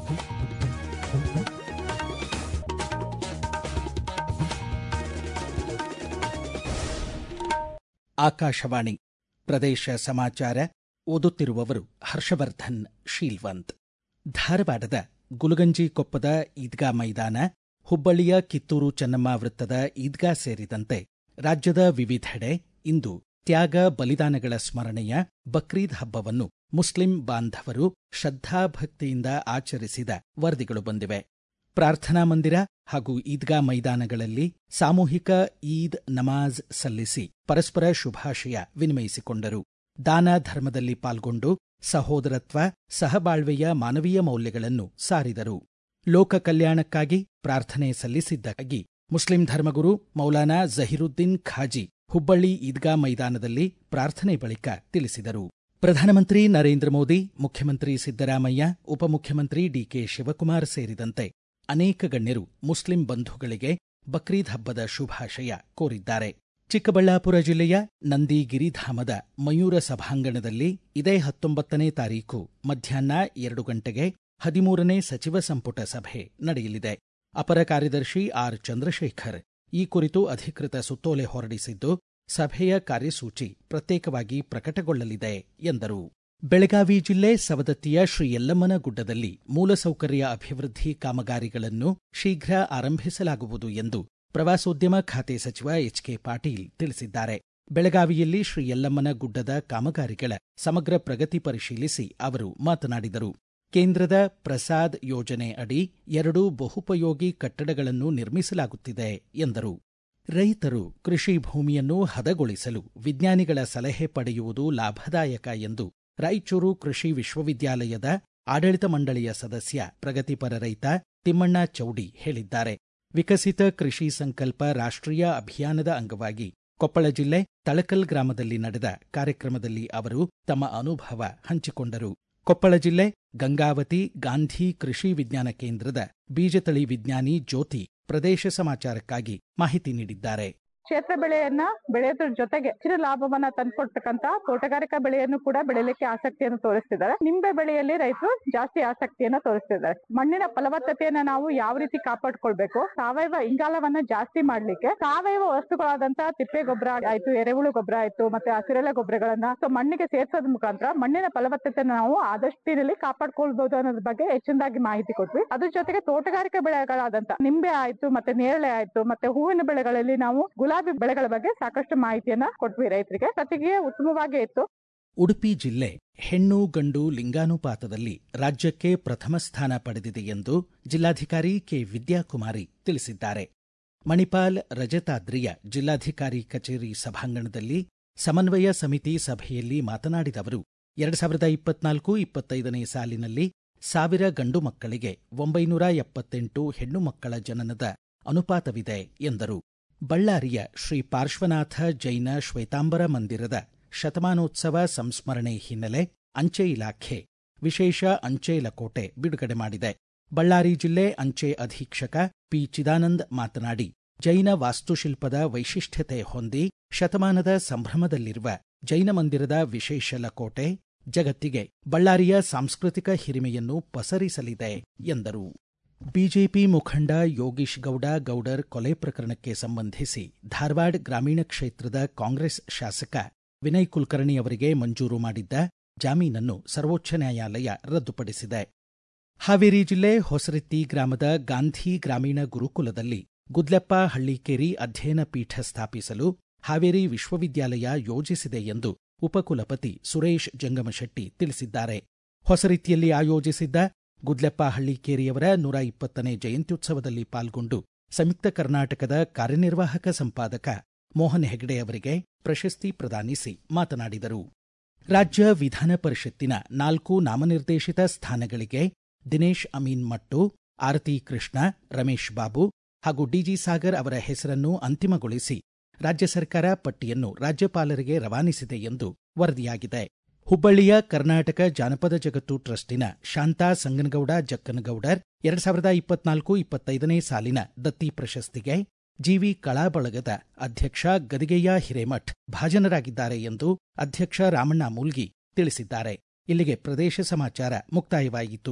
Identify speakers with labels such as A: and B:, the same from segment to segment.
A: ಆಕಾಶವಾಣಿ ಪ್ರದೇಶ ಸಮಾಚಾರ ಓದುತ್ತಿರುವವರು ಹರ್ಷವರ್ಧನ್ ಶೀಲ್ವಂತ್ ಧಾರವಾಡದ ಗುಲಗಂಜಿ ಕೊಪ್ಪದ ಈದ್ಗಾ ಮೈದಾನ ಹುಬ್ಬಳ್ಳಿಯ ಕಿತ್ತೂರು ಚೆನ್ನಮ್ಮ ವೃತ್ತದ ಈದ್ಗಾ ಸೇರಿದಂತೆ ರಾಜ್ಯದ ವಿವಿಧೆಡೆ ಇಂದು ತ್ಯಾಗ ಬಲಿದಾನಗಳ ಸ್ಮರಣೆಯ ಬಕ್ರೀದ್ ಹಬ್ಬವನ್ನು ಮುಸ್ಲಿಂ ಬಾಂಧವರು ಶ್ರದ್ಧಾಭಕ್ತಿಯಿಂದ ಆಚರಿಸಿದ ವರದಿಗಳು ಬಂದಿವೆ ಪ್ರಾರ್ಥನಾ ಮಂದಿರ ಹಾಗೂ ಈದ್ಗಾ ಮೈದಾನಗಳಲ್ಲಿ ಸಾಮೂಹಿಕ ಈದ್ ನಮಾಜ್ ಸಲ್ಲಿಸಿ ಪರಸ್ಪರ ಶುಭಾಶಯ ವಿನಿಮಯಿಸಿಕೊಂಡರು ದಾನ ಧರ್ಮದಲ್ಲಿ ಪಾಲ್ಗೊಂಡು ಸಹೋದರತ್ವ ಸಹಬಾಳ್ವೆಯ ಮಾನವೀಯ ಮೌಲ್ಯಗಳನ್ನು ಸಾರಿದರು ಲೋಕ ಕಲ್ಯಾಣಕ್ಕಾಗಿ ಪ್ರಾರ್ಥನೆ ಸಲ್ಲಿಸಿದ್ದಾಗಿ ಮುಸ್ಲಿಂ ಧರ್ಮಗುರು ಮೌಲಾನಾ ಜಹೀರುದ್ದೀನ್ ಖಾಜಿ ಹುಬ್ಬಳ್ಳಿ ಈದ್ಗಾ ಮೈದಾನದಲ್ಲಿ ಪ್ರಾರ್ಥನೆ ಬಳಿಕ ತಿಳಿಸಿದರು ಪ್ರಧಾನಮಂತ್ರಿ ನರೇಂದ್ರ ಮೋದಿ ಮುಖ್ಯಮಂತ್ರಿ ಸಿದ್ದರಾಮಯ್ಯ ಉಪಮುಖ್ಯಮಂತ್ರಿ ಡಿಕೆ ಶಿವಕುಮಾರ್ ಸೇರಿದಂತೆ ಅನೇಕ ಗಣ್ಯರು ಮುಸ್ಲಿಂ ಬಂಧುಗಳಿಗೆ ಬಕ್ರೀದ್ ಹಬ್ಬದ ಶುಭಾಶಯ ಕೋರಿದ್ದಾರೆ ಚಿಕ್ಕಬಳ್ಳಾಪುರ ಜಿಲ್ಲೆಯ ನಂದಿಗಿರಿಧಾಮದ ಮಯೂರ ಸಭಾಂಗಣದಲ್ಲಿ ಇದೇ ಹತ್ತೊಂಬತ್ತನೇ ತಾರೀಖು ಮಧ್ಯಾಹ್ನ ಎರಡು ಗಂಟೆಗೆ ಹದಿಮೂರನೇ ಸಚಿವ ಸಂಪುಟ ಸಭೆ ನಡೆಯಲಿದೆ ಅಪರ ಕಾರ್ಯದರ್ಶಿ ಆರ್ ಚಂದ್ರಶೇಖರ್ ಈ ಕುರಿತು ಅಧಿಕೃತ ಸುತ್ತೋಲೆ ಹೊರಡಿಸಿದ್ದು ಸಭೆಯ ಕಾರ್ಯಸೂಚಿ ಪ್ರತ್ಯೇಕವಾಗಿ ಪ್ರಕಟಗೊಳ್ಳಲಿದೆ ಎಂದರು ಬೆಳಗಾವಿ ಜಿಲ್ಲೆ ಸವದತ್ತಿಯ ಶ್ರೀ ಯಲ್ಲಮ್ಮನ ಗುಡ್ಡದಲ್ಲಿ ಮೂಲಸೌಕರ್ಯ ಅಭಿವೃದ್ಧಿ ಕಾಮಗಾರಿಗಳನ್ನು ಶೀಘ್ರ ಆರಂಭಿಸಲಾಗುವುದು ಎಂದು ಪ್ರವಾಸೋದ್ಯಮ ಖಾತೆ ಸಚಿವ ಎಚ್ ಕೆ ಪಾಟೀಲ್ ತಿಳಿಸಿದ್ದಾರೆ ಬೆಳಗಾವಿಯಲ್ಲಿ ಶ್ರೀ ಯಲ್ಲಮ್ಮನ ಗುಡ್ಡದ ಕಾಮಗಾರಿಗಳ ಸಮಗ್ರ ಪ್ರಗತಿ ಪರಿಶೀಲಿಸಿ ಅವರು ಮಾತನಾಡಿದರು ಕೇಂದ್ರದ ಪ್ರಸಾದ್ ಯೋಜನೆ ಅಡಿ ಎರಡು ಬಹುಪಯೋಗಿ ಕಟ್ಟಡಗಳನ್ನು ನಿರ್ಮಿಸಲಾಗುತ್ತಿದೆ ಎಂದರು ರೈತರು ಕೃಷಿ ಭೂಮಿಯನ್ನು ಹದಗೊಳಿಸಲು ವಿಜ್ಞಾನಿಗಳ ಸಲಹೆ ಪಡೆಯುವುದು ಲಾಭದಾಯಕ ಎಂದು ರಾಯಚೂರು ಕೃಷಿ ವಿಶ್ವವಿದ್ಯಾಲಯದ ಆಡಳಿತ ಮಂಡಳಿಯ ಸದಸ್ಯ ಪ್ರಗತಿಪರ ರೈತ ತಿಮ್ಮಣ್ಣ ಚೌಡಿ ಹೇಳಿದ್ದಾರೆ ವಿಕಸಿತ ಕೃಷಿ ಸಂಕಲ್ಪ ರಾಷ್ಟ್ರೀಯ ಅಭಿಯಾನದ ಅಂಗವಾಗಿ ಕೊಪ್ಪಳ ಜಿಲ್ಲೆ ತಳಕಲ್ ಗ್ರಾಮದಲ್ಲಿ ನಡೆದ ಕಾರ್ಯಕ್ರಮದಲ್ಲಿ ಅವರು ತಮ್ಮ ಅನುಭವ ಹಂಚಿಕೊಂಡರು ಕೊಪ್ಪಳ ಜಿಲ್ಲೆ ಗಂಗಾವತಿ ಗಾಂಧಿ ಕೃಷಿ ವಿಜ್ಞಾನ ಕೇಂದ್ರದ ಬೀಜತಳಿ ವಿಜ್ಞಾನಿ ಜ್ಯೋತಿ ಪ್ರದೇಶ ಸಮಾಚಾರಕ್ಕಾಗಿ ಮಾಹಿತಿ ನೀಡಿದ್ದಾರೆ
B: ಕ್ಷೇತ್ರ ಬೆಳೆಯನ್ನ ಬೆಳೆಯೋದ್ರ ಜೊತೆಗೆ ಹೆಚ್ಚಿನ ಲಾಭವನ್ನ ತಂದ್ಕೊಡ್ತಕ್ಕಂತ ತೋಟಗಾರಿಕಾ ಬೆಳೆಯನ್ನು ಕೂಡ ಬೆಳೆಯಲಿಕ್ಕೆ ಆಸಕ್ತಿಯನ್ನು ತೋರಿಸ್ತಿದ್ದಾರೆ ನಿಂಬೆ ಬೆಳೆಯಲ್ಲಿ ರೈತರು ಜಾಸ್ತಿ ಆಸಕ್ತಿಯನ್ನ ತೋರಿಸ್ತಿದ್ದಾರೆ ಮಣ್ಣಿನ ಫಲವತ್ತತೆಯನ್ನ ನಾವು ಯಾವ ರೀತಿ ಕಾಪಾಡ್ಕೊಳ್ಬೇಕು ಸಾವಯವ ಇಂಗಾಲವನ್ನ ಜಾಸ್ತಿ ಮಾಡ್ಲಿಕ್ಕೆ ಸಾವಯವ ವಸ್ತುಗಳಾದಂತಹ ತಿಪ್ಪೆ ಗೊಬ್ಬರ ಆಯ್ತು ಎರೆಹುಳು ಗೊಬ್ಬರ ಆಯ್ತು ಮತ್ತೆ ಹಸಿರೆಲೆ ಗೊಬ್ಬರಗಳನ್ನ ಸೊ ಮಣ್ಣಿಗೆ ಸೇರ್ಸೋದ್ ಮುಖಾಂತರ ಮಣ್ಣಿನ ಫಲವತ್ತತೆಯನ್ನ ನಾವು ಆದಷ್ಟಿನಲ್ಲಿ ಕಾಪಾಡ್ಕೊಳ್ಬಹುದು ಅನ್ನೋದ್ರ ಬಗ್ಗೆ ಹೆಚ್ಚಿನದಾಗಿ ಮಾಹಿತಿ ಕೊಟ್ವಿ ಅದ್ರ ಜೊತೆಗೆ ತೋಟಗಾರಿಕಾ ಬೆಳೆಗಳಾದಂತ ನಿಂಬೆ ಆಯ್ತು ಮತ್ತೆ ನೇರಳೆ ಆಯ್ತು ಮತ್ತೆ ಹೂವಿನ ಬೆಳೆಗಳಲ್ಲಿ ನಾವು ಗುಲಾಬಿ ಬೆಳೆಗಳ ಬಗ್ಗೆ ಸಾಕಷ್ಟು ಮಾಹಿತಿಯನ್ನ ಕೊಟ್ವಿ ರೈತರಿಗೆ ಪ್ರತಿಕ್ರಿಯೆ ಉತ್ತಮವಾಗಿ ಇತ್ತು
A: ಉಡುಪಿ ಜಿಲ್ಲೆ ಹೆಣ್ಣು ಗಂಡು ಲಿಂಗಾನುಪಾತದಲ್ಲಿ ರಾಜ್ಯಕ್ಕೆ ಪ್ರಥಮ ಸ್ಥಾನ ಪಡೆದಿದೆ ಎಂದು ಜಿಲ್ಲಾಧಿಕಾರಿ ಕೆ ವಿದ್ಯಾಕುಮಾರಿ ತಿಳಿಸಿದ್ದಾರೆ ಮಣಿಪಾಲ್ ರಜತಾದ್ರಿಯ ಜಿಲ್ಲಾಧಿಕಾರಿ ಕಚೇರಿ ಸಭಾಂಗಣದಲ್ಲಿ ಸಮನ್ವಯ ಸಮಿತಿ ಸಭೆಯಲ್ಲಿ ಮಾತನಾಡಿದ ಅವರು ಎರಡು ಸಾವಿರದ ಇಪ್ಪತ್ನಾಲ್ಕು ಇಪ್ಪತ್ತೈದನೇ ಸಾಲಿನಲ್ಲಿ ಸಾವಿರ ಗಂಡು ಮಕ್ಕಳಿಗೆ ಒಂಬೈನೂರ ಎಪ್ಪತ್ತೆಂಟು ಹೆಣ್ಣು ಮಕ್ಕಳ ಜನನದ ಅನುಪಾತವಿದೆ ಎಂದರು ಬಳ್ಳಾರಿಯ ಶ್ರೀ ಪಾರ್ಶ್ವನಾಥ ಜೈನ ಶ್ವೇತಾಂಬರ ಮಂದಿರದ ಶತಮಾನೋತ್ಸವ ಸಂಸ್ಮರಣೆ ಹಿನ್ನೆಲೆ ಅಂಚೆ ಇಲಾಖೆ ವಿಶೇಷ ಅಂಚೆ ಲಕೋಟೆ ಬಿಡುಗಡೆ ಮಾಡಿದೆ ಬಳ್ಳಾರಿ ಜಿಲ್ಲೆ ಅಂಚೆ ಅಧೀಕ್ಷಕ ಪಿ ಚಿದಾನಂದ್ ಮಾತನಾಡಿ ಜೈನ ವಾಸ್ತುಶಿಲ್ಪದ ವೈಶಿಷ್ಟ್ಯತೆ ಹೊಂದಿ ಶತಮಾನದ ಸಂಭ್ರಮದಲ್ಲಿರುವ ಜೈನ ಮಂದಿರದ ವಿಶೇಷ ಲಕೋಟೆ ಜಗತ್ತಿಗೆ ಬಳ್ಳಾರಿಯ ಸಾಂಸ್ಕೃತಿಕ ಹಿರಿಮೆಯನ್ನು ಪಸರಿಸಲಿದೆ ಎಂದರು ಬಿಜೆಪಿ ಮುಖಂಡ ಯೋಗೀಶ್ ಗೌಡ ಗೌಡರ್ ಕೊಲೆ ಪ್ರಕರಣಕ್ಕೆ ಸಂಬಂಧಿಸಿ ಧಾರವಾಡ ಗ್ರಾಮೀಣ ಕ್ಷೇತ್ರದ ಕಾಂಗ್ರೆಸ್ ಶಾಸಕ ವಿನಯ್ ಕುಲಕರ್ಣಿ ಅವರಿಗೆ ಮಂಜೂರು ಮಾಡಿದ್ದ ಜಾಮೀನನ್ನು ಸರ್ವೋಚ್ಚ ನ್ಯಾಯಾಲಯ ರದ್ದುಪಡಿಸಿದೆ ಹಾವೇರಿ ಜಿಲ್ಲೆ ಹೊಸರಿತ್ತಿ ಗ್ರಾಮದ ಗಾಂಧಿ ಗ್ರಾಮೀಣ ಗುರುಕುಲದಲ್ಲಿ ಗುದ್ಲೆಪ್ಪ ಹಳ್ಳಿಕೇರಿ ಅಧ್ಯಯನ ಪೀಠ ಸ್ಥಾಪಿಸಲು ಹಾವೇರಿ ವಿಶ್ವವಿದ್ಯಾಲಯ ಯೋಜಿಸಿದೆ ಎಂದು ಉಪಕುಲಪತಿ ಸುರೇಶ್ ಜಂಗಮಶೆಟ್ಟಿ ತಿಳಿಸಿದ್ದಾರೆ ಹೊಸರಿತ್ತಿಯಲ್ಲಿ ಆಯೋಜಿಸಿದ್ದ ಗುದ್ಲೆಪ್ಪ ಹಳ್ಳಿಕೇರಿಯವರ ನೂರ ಇಪ್ಪತ್ತನೇ ಜಯಂತ್ಯುತ್ಸವದಲ್ಲಿ ಪಾಲ್ಗೊಂಡು ಸಂಯುಕ್ತ ಕರ್ನಾಟಕದ ಕಾರ್ಯನಿರ್ವಾಹಕ ಸಂಪಾದಕ ಮೋಹನ್ ಹೆಗಡೆ ಅವರಿಗೆ ಪ್ರಶಸ್ತಿ ಪ್ರದಾನಿಸಿ ಮಾತನಾಡಿದರು ರಾಜ್ಯ ವಿಧಾನ ಪರಿಷತ್ತಿನ ನಾಲ್ಕು ನಾಮನಿರ್ದೇಶಿತ ಸ್ಥಾನಗಳಿಗೆ ದಿನೇಶ್ ಅಮೀನ್ ಮಟ್ಟು ಆರತಿ ಕೃಷ್ಣ ರಮೇಶ್ ಬಾಬು ಹಾಗೂ ಡಿಜಿ ಸಾಗರ್ ಅವರ ಹೆಸರನ್ನು ಅಂತಿಮಗೊಳಿಸಿ ರಾಜ್ಯ ಸರ್ಕಾರ ಪಟ್ಟಿಯನ್ನು ರಾಜ್ಯಪಾಲರಿಗೆ ರವಾನಿಸಿದೆ ಎಂದು ವರದಿಯಾಗಿದೆ ಹುಬ್ಬಳ್ಳಿಯ ಕರ್ನಾಟಕ ಜಾನಪದ ಜಗತ್ತು ಟ್ರಸ್ಟಿನ ಶಾಂತಾ ಸಂಗನಗೌಡ ಜಕ್ಕನಗೌಡರ್ ಎರಡ್ ಸಾವಿರದ ಇಪ್ಪತ್ನಾಲ್ಕು ಇಪ್ಪತ್ತೈದನೇ ಸಾಲಿನ ದತ್ತಿ ಪ್ರಶಸ್ತಿಗೆ ಜಿವಿ ಕಳಾಬಳಗದ ಅಧ್ಯಕ್ಷ ಗದಿಗೆಯ ಹಿರೇಮಠ್ ಭಾಜನರಾಗಿದ್ದಾರೆ ಎಂದು ಅಧ್ಯಕ್ಷ ರಾಮಣ್ಣ ಮೂಲ್ಗಿ ತಿಳಿಸಿದ್ದಾರೆ ಇಲ್ಲಿಗೆ ಪ್ರದೇಶ ಸಮಾಚಾರ ಮುಕ್ತಾಯವಾಯಿತು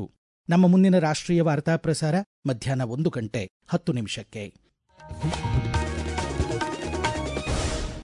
A: ನಮ್ಮ ಮುಂದಿನ ರಾಷ್ಟ್ರೀಯ ವಾರ್ತಾ ಪ್ರಸಾರ ಮಧ್ಯಾಹ್ನ ಒಂದು ಗಂಟೆ ಹತ್ತು ನಿಮಿಷಕ್ಕೆ